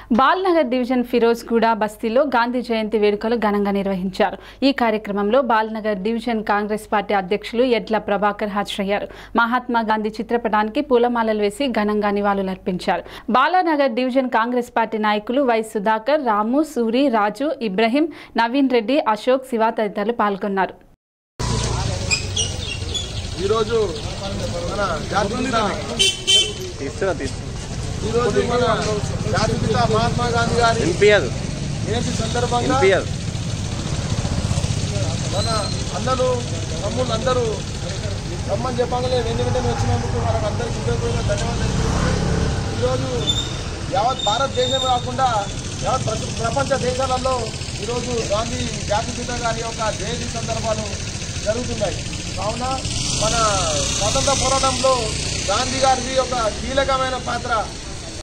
Balnagar division Firozguda బస్తీలో గాంధీ జయంతి వేడుకలు ఘనంగా నిర్వహించారు ఈ కార్యక్రమంలో బాల్నగర్ డివిజన్ కాంగ్రెస్ పార్టీ అధ్యక్షులు ఎడ్ల ప్రభాకర్ హాజరయ్యారు మహాత్మా గాంధీ చిత్రపటానికి పూలమాలలు వేసి ఘనంగా నివాళులర్పించారు బాలానగర్ డివిజన్ కాంగ్రెస్ పార్టీ నాయకులు వై సుధాకర్ రాము సూరి రాజు ఇబ్రహీం నవీన్ రెడ్డి అశోక్ శివ తదితరులు పాల్గొన్నారు ఈరోజు మన జాతిపిత తీస్తున్నా తీస్తున్నా ఈరోజు మన జాతిపిత మహాత్మా గాంధీ గారి వినిపించదు జయంతి సందర్భంగా వినిపించదు మన అన్నలు తమ్ముళ్ళు అందరూ రమ్మని చెప్పగానే వెంట వెంటనే వచ్చినందుకు వాళ్ళకి అందరికీ హృదయపూర్వక ధన్యవాదాలు తెలుపుతున్నాను. ఈరోజు యావత్ భారతదేశం కాకుండా యావత్ ప్ర- ప్రపంచ దేశాలలో ఈరోజు గాంధీ జాతిపిత గారి యొక్క జయంతి సందర్భాలు జరుగుతున్నాయి కావున మన స్వాతంత్ర పోరాటంలో గాంధీ గారిది ఒక కీలకమైన పాత్ర